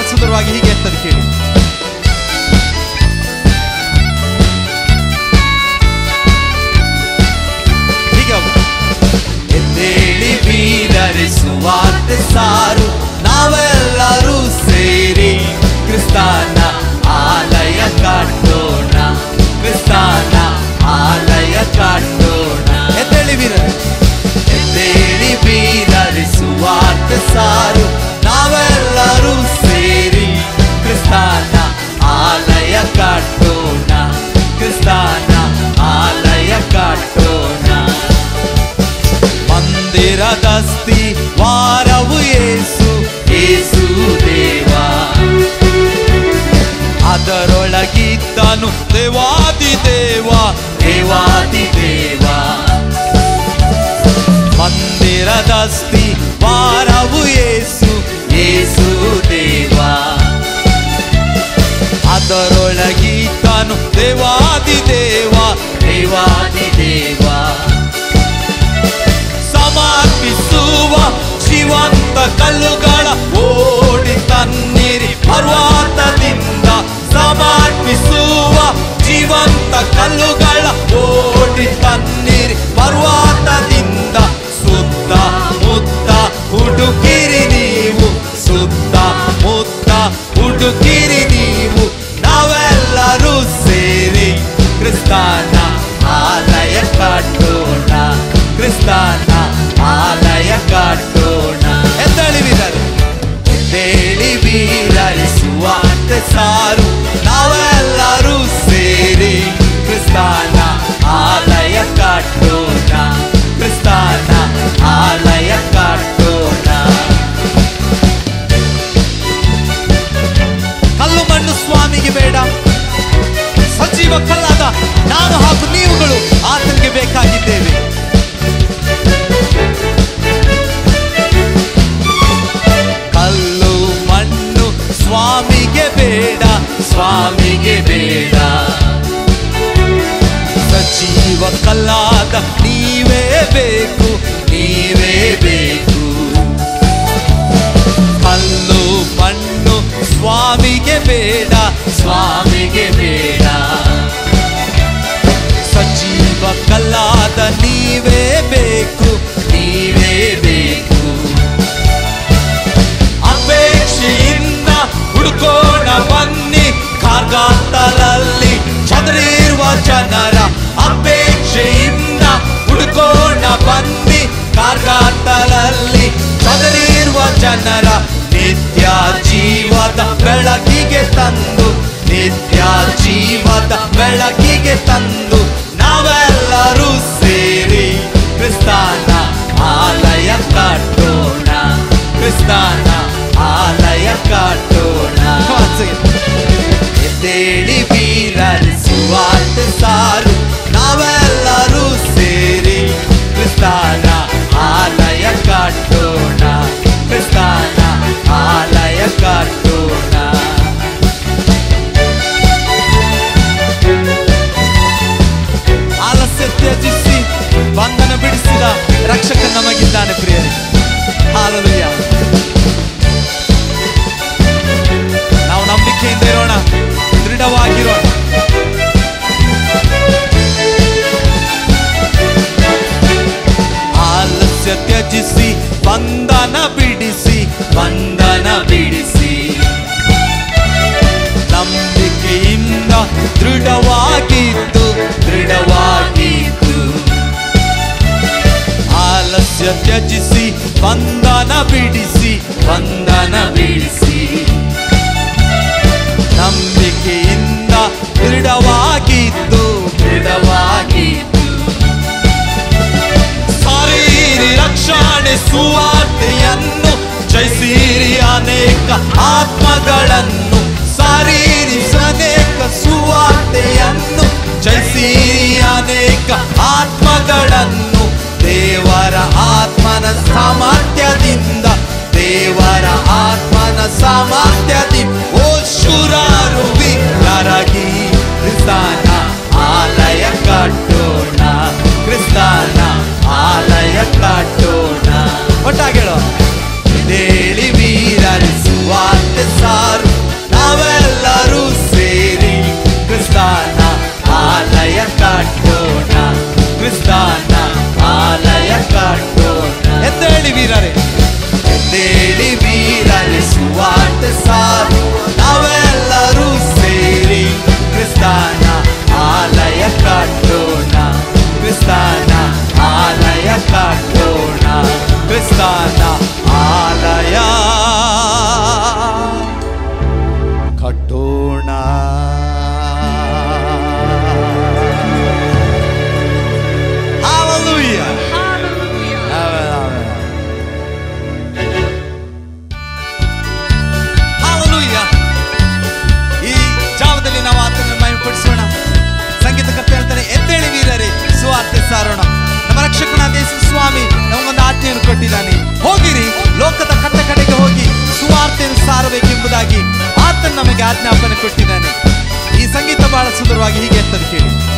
ಸುಂದರವಾಗಿ ಹೀಗೆ ಅಂತದ್ದು ಕೇಳಿ ಹೀಗೆ ಹೋಗು. ಎದ್ದೇಳಿ ಬೀರರಿ ಸುವಾರ್ತೆ ಸಾರು ನಾವೆಲ್ಲರೂ ಸೇರಿ ಕ್ರಿಸ್ತಾನ ಆಲಯ ಕಟ್ಟೋಣ ಕ್ರಿಸ್ತಾನ ಆಲಯ ಕಟ್ಟೋಣ ಎದ್ದೇಳಿ ವೀರರೇ ಎದ್ದೇಳಿ ಬೀರರಿ ಸುವಾರ್ತೆ ಸಾರು ನಾವೆಲ್ಲರೂ ಸೇರಿ ಕ್ರಿಸ್ತಾನ ಆಲಯ ಕಟ್ಟೋಣ ಕ್ರಿಸ್ತಾನ ಆಲಯ ಕಟ್ಟೋಣ ಮಂದಿರದಸ್ತಿ ವಾರವು ಏಸು ಯೇಸು ದೇವ ಅದರೊಳಗಿದ್ದನು ದೇವಾದಿ ದೇವ ದೇವಾದಿ ದೇವ ಮಂದಿರದಸ್ತಿ ವಾರವು ಏಸು ಯೇಸು ದೇವ ಅದರೊಳಗಿದ್ದನು ದೇವಾದಿ ದೇವ ದೇವಾದಿ ದೇವ ಸಮರ್ಪಿಸುವ ಜೀವಂತ ಕಲ್ಲುಗಳ ಓಡಿ ತನ್ನಿರಿ ಪರ್ವತದಿಂದ ಸಮರ್ಪಿಸುವ ಜೀವಂತ ಕಲ್ಲುಗಳ ಓಡಿ ತನ್ನಿರಿ ಪರ್ವತದಿಂದ ಸುತ್ತ ಮುತ್ತ ಹುಡುಕಿರಿ ನೀವು ಸುತ್ತ ಮುತ್ತ ಹುಡುಕಿರಿ ನೀವು ನಾವೆಲ್ಲರೂ ಸೇರಿ ಕ್ರಿಸ್ತಾನ ಆಲಯ ಕಟ್ಟೋಣ ಕ್ರಿಸ್ತಾನ ಆಲಯ ಕಟ್ಟೋಣ ಎದ್ದೇಳಿವಿದ್ದಾರೆ ಎದ್ದೇಳಿ ಬೀರರಿಸುವಂತೆ ಸಾರು ನಾವೆಲ್ಲರೂ ಸೇರಿ ಕ್ರಿಸ್ತಾನ ಆಲಯ ಕಟ್ಟೋಣ ಕ್ರಿಸ್ತಾನ ಆಲಯ ಕಟ್ಟೋಣ ಕಲ್ಲು ಮಣ್ಣು ಸ್ವಾಮಿಗೆ ಬೇಡ ಸಜೀವ ಕಲ್ಲಾದ ನಾನು ಹಾಗೂ ನೀವುಗಳು ಆತನಿಗೆ ಬೇಕಾಗಿದ್ದೇವೆ ಕಲ್ಲು ಮಣ್ಣು ಸ್ವಾಮಿಗೆ ಬೇಡ ಸ್ವಾಮಿಗೆ ಬೇಡ ಸಜೀವ ಕಲ್ಲಾದ ನೀವೇ ಬೇಕು ನೀವೇ ಬೇಕು ಕಲ್ಲು ಮಣ್ಣು ಸ್ವಾಮಿಗೆ ಬೇಡ ಸ್ವಾಮಿಗೆ ಬೇಡ ಸಜೀವ ಕಲ್ಲಾದ ನೀವೇ ಬೇಕು ನೀವೇ ಬೇಕು ಅಪೇಕ್ಷೆಯಿಂದ ಹುಡುಕೋಣ ಬನ್ನಿ ಕಾರ್ಗಾತಲಲ್ಲಿ ಚದರಿರುವ ಜನರ ಅಪೇಕ್ಷೆಯಿಂದ ಹುಡುಕೋಣ ಬನ್ನಿ ಕಾರ್ಗಾತಲಲ್ಲಿ ಚದರಿರುವ ಜನರ ನಿತ್ಯ ಜೀವದ ಬೆಳಕಿಗೆ ತಂದು ನಿತ್ಯ ಜೀವದ ಬೆಳಕಿಗೆ ತಂದು ನಾವೆಲ್ಲರೂ ಸೇರಿ ಕ್ರಿಸ್ತಾನ ಆಲಯ ಕಟ್ಟೋಣ ಕ್ರಿಸ್ತಾನ ಆಲಯ ಕಟ್ಟೋಣ ಎದ್ದೇಳಿ ಬೀರರಿಸುವಂತೆ ಸಾರು ನಾವೆಲ್ಲರೂ ಸೇರಿ ಕ್ರಿಸ್ತಾನ ಆಲಯ ಕಟ್ಟೋಣ ಕ್ರಿಸ್ತಾನ ಆಲಯ ಕಟ್ಟೋಣ ಆಲಸ್ಯ ತ್ಯಜಿಸಿ ಬಂಧನ ಬಿಡಿಸಿದ ರಕ್ಷಕ ನಮಗಿದ್ದಾನೆ ಪ್ರಿಯರೇ ಹಾಲಲುಯ್ಯ ನಾವು ನಂಬಿಕೆಯಿಂದ ಇರೋಣ ದೃಢವಾಗಿರೋಣ ಆಲಸ್ಯ ತ್ಯಜಿಸಿ ಬಂಧನ ಬಿಡಿಸಿ ಬಂಧನ ಬಿಡಿಸಿ ನಂಬಿಕೆಯಿಂದ ದೃಢವಾಗಿದ್ದು ದೃಢವಾಗಿದ್ದು ಆಲಸ್ಯ ತ್ಯಜಿಸಿ ಬಂಧನ ಬಿಡಿಸಿ ಬಂಧನ ಬಿಡಿಸಿ ನಂಬಿಕೆಯಿಂದ ದೃಢವಾಗಿದ್ದು ದೃಢವಾಗಿದ್ದು ಸಾರೀರಿ ರಕ್ಷಣೆ ಸುವಾರ್ತೆಯನ್ನು ಜಯಿಸಿರಿ ಅನೇಕ ಆತ್ಮಗಳನ್ನು ಸಾರೀರಿ ಅನೇಕ ಸುವಾರ್ತೆಯನ್ನು ಜಯಿಸಿರಿ ಅನೇಕ ಆತ್ಮಗಳನ್ನು ದೇವರ ಆತ್ಮನ ಸಾಮರ್ಥ್ಯದಿಂದ ದೇವರ ಆತ್ಮನ ಸಾಮರ್ಥ್ಯದಿಂದ ಓ ಶುರಾರುವಿ ನರಗಿ ಕ್ರಿಸ್ತಾನ ಆಲಯ ಕಟ್ಟೋಣ ಕ್ರಿಸ್ತಾನ ಆಲಯ ಕಟ್ಟೋಣ ಒಟ್ಟಾಗಿ ಹೇಳೋ ದೇಳಿ ವೀರರಿಸುವಂತೆ ಸಾರು ಕರ್ತನಾದ ಯೇಸು ಸ್ವಾಮಿ ನಮಗೊಂದು ಆಜ್ಞೆಯನ್ನು ಕೊಟ್ಟಿದ್ದಾನೆ ಹೋಗಿರಿ ಲೋಕದ ಕಟ್ಟ ಕಡೆಗೆ ಹೋಗಿ ಸುವಾರ್ತೆಯನ್ನು ಸಾರಬೇಕೆಂಬುದಾಗಿ ಆತನು ನಮಗೆ ಆಜ್ಞಾಪನೆ ಕೊಟ್ಟಿದ್ದಾನೆ ಈ ಸಂಗೀತ ಬಹಳ ಸುಂದರವಾಗಿ ಹೀಗೆ ಅಂತದ್ದು ಕೇಳಿ